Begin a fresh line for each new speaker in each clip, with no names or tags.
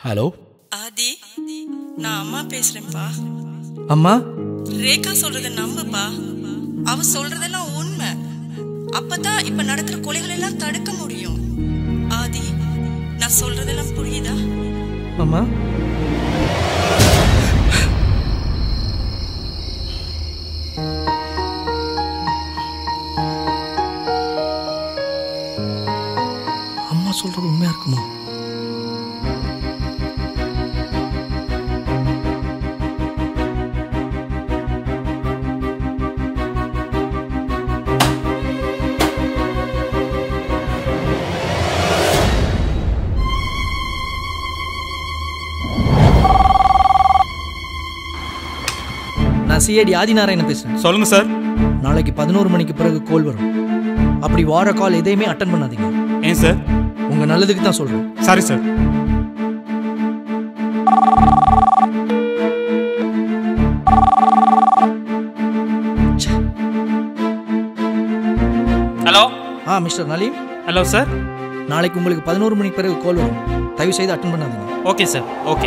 Hello
ஆதி நான் அம்மா பேசுறேன்ப்பா
அம்மா
ரேகா சொல்றத நம்புப்பா அவ சொல்றதெல்லாம் உண்மை அப்பதான் இப்ப நடக்கிற கொலைகள் எல்லாம் தடுக்க முடியும் ஆதி நான் சொல்றதெல்லாம் புரியுதா
அம்மா அம்மா சொல்றது உண்மையா இருக்குமா நான் சிஐடி ஆதிநாராயணன் பேசுறேன்
சொல்லுங்க சார்
நாளைக்கு பதினோரு மணிக்கு பிறகு கால் வரும் அப்படி வார கால் எதையுமே அட்டன் பண்ணாதீங்க
ஏன் சார்
உங்க நல்லதுக்கு தான் சொல்றேன்
sorry sir hello
ah mister Naleem
hello sir
நாளைக்கு உங்களுக்கு பதினோரு மணிக்கு பிறகு கால் வரும் தயவு செய்து அட்டன் பண்ணாதீங்க
okay sir okay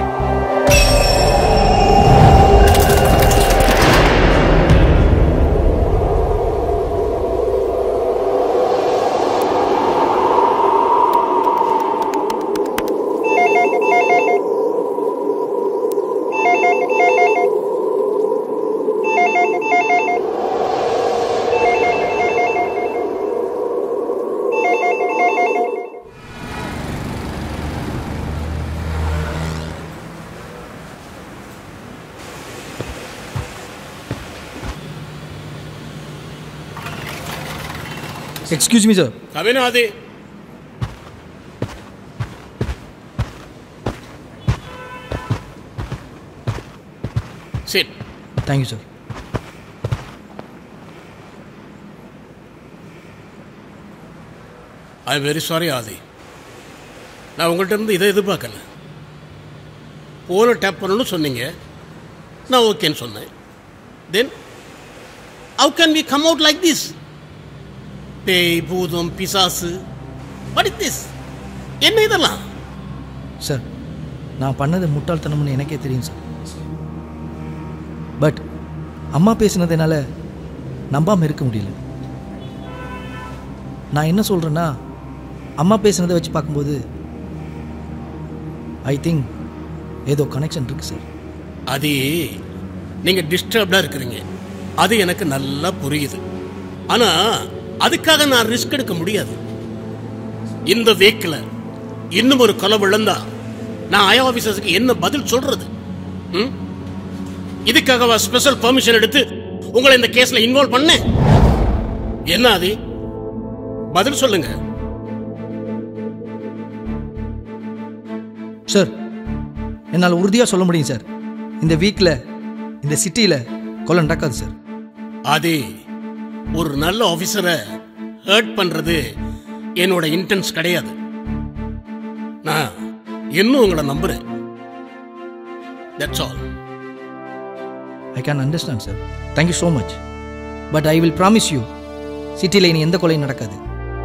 excuse me sir
Come in, Adi. Sit.
Thank you sir
I very sorry Adi நான் உங்கள்கிட்ட இருந்து இதை எதிர்பார்க்கல ஃபோனை டேப் பண்ணணும்னு சொன்னீங்க நான் ஓகேன்னு சொன்னேன் then how can we come out like this பேய் பூதம் பிசாசு வாட் இஸ் திஸ் என்ன இதெல்லாம்
சார் நான் பண்ணது முட்டாள்தனம்னு எனக்கே தெரியும் சார் பட் அம்மா பேசினது என்னால் நம்பாமல் இருக்க முடியல நான் என்ன சொல்கிறேன்னா அம்மா பேசினதை வச்சு பார்க்கும்போது ஐ திங்க் ஏதோ கனெக்ஷன் இருக்கு சார்
அது நீங்க டிஸ்டர்ப்டா இருக்கிறீங்க அது எனக்கு நல்லா புரியுது ஆனா அதுக்காக நான் ரிஸ்க் எடுக்க முடியாது இந்த வீக்கில் இன்னும் ஒரு கொலை விழுந்தா நான் ஐ ஆபீசர்ஸ்க்கு என்ன பதில் சொல்றது ம்? இதுக்காகவா ஸ்பெஷல் பெர்மிஷன் எடுத்து உங்களை இந்த கேஸ்ல இன்வால்வ் பண்ணேன் என்ன அது பதில் சொல்லுங்க
சார் என்னால் உறுதியாக சொல்ல முடியும் சார் இந்த வீக்கில் இந்த சிட்டியில் கொலை நடக்காது சார்
அது ஒரு நல்ல ஆபீசரை ஹர்ட் பண்றது என்னோட இன்டென்ஸ் கிடையாது நான் இன்னும் உங்களை நம்புறேன் that's all
I can understand sir thank you so much but I will promise you சிட்டியில் இனி எந்த கொலையும் நடக்காது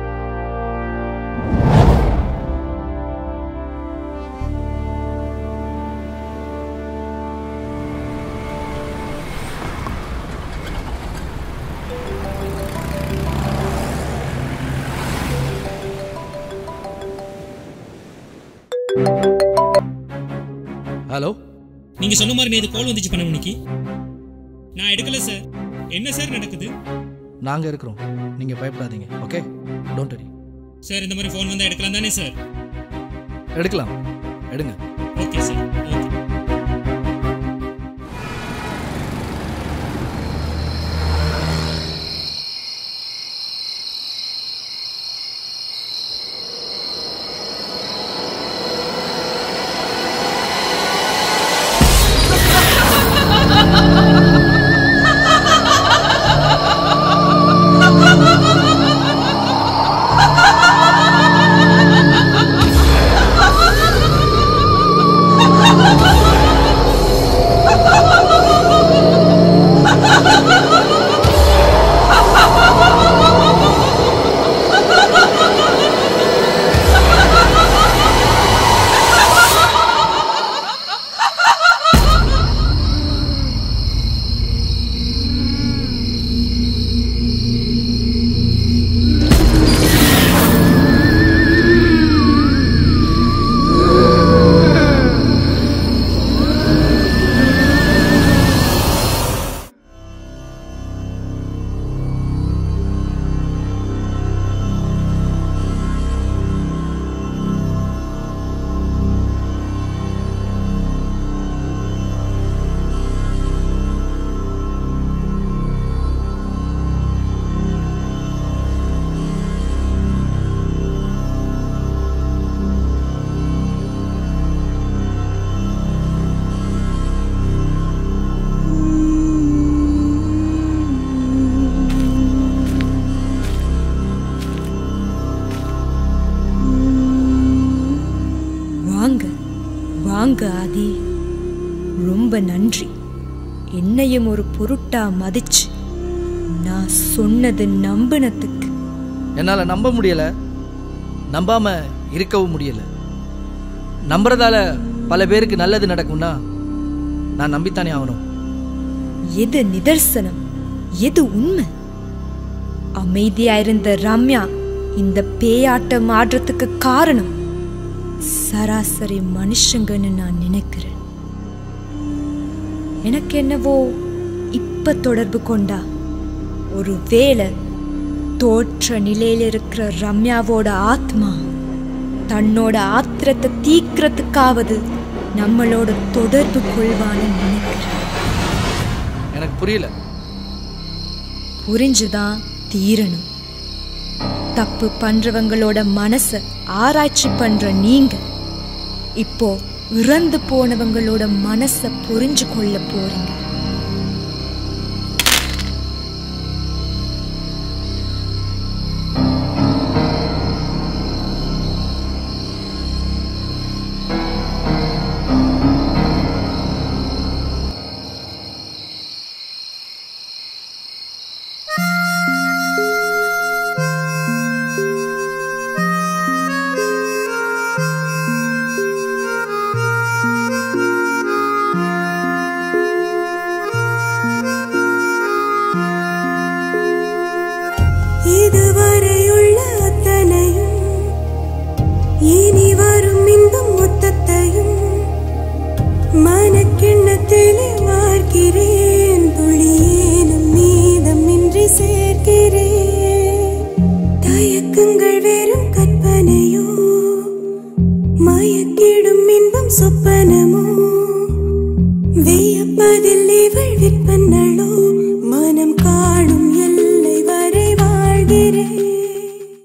ஹலோ
நீங்க சொன்ன மாதிரி நேற்று கால் வந்துச்சு பண்ண மணிக்கு நான் எடுக்கல சார் என்ன சார் நடக்குது
நாங்கள் இருக்கிறோம் நீங்கள் பயப்படாதீங்க ஓகே டோன்ட் வரி
சார் இந்த மாதிரி ஃபோன் வந்தா எடுக்கலாம் தானே சார்
எடுக்கலாம் எடுங்க
ஓகே சார் ஓகே
ஆ
வாங்க ஆதி ரொம்ப நன்றி என்னையும் ஒரு பொருட்டா மதிச்சு நான் சொன்னது நம்பினத்துக்கு
என்னால் நம்ப முடியலை நம்பாம இருக்கவும் முடியலை நம்புறதால பல பேருக்கு நல்லது நடக்கும்னா நான் நம்பித்தானே ஆகணும்
எது நிதர்சனம் எது உண்மை அமைதியா இருந்த ரம்யா இந்த பேயாட்டம் ஆடுறதுக்கு காரணம் சராசரி மனுஷங்கன்னு நான் நினைக்கிறேன் எனக்கு என்னவோ இப்ப தொடர்பு கொண்டா ஒரு வேளை தோற்ற நிலையில இருக்கிற ரம்யாவோட ஆத்மா தன்னோட ஆத்திரத்தை தீக்கிறதுக்காவது நம்மளோட தொடர்பு கொள்வான்னு நினைக்கிறேன்
எனக்கு புரியல
புரிஞ்சுதான் தீரணும் தப்பு பண்றவங்களோட மனச ஆராய்ச்சி பண்ற நீங்க இப்போ இறந்து போனவங்களோட மனச புரிஞ்சு கொள்ள போறீங்க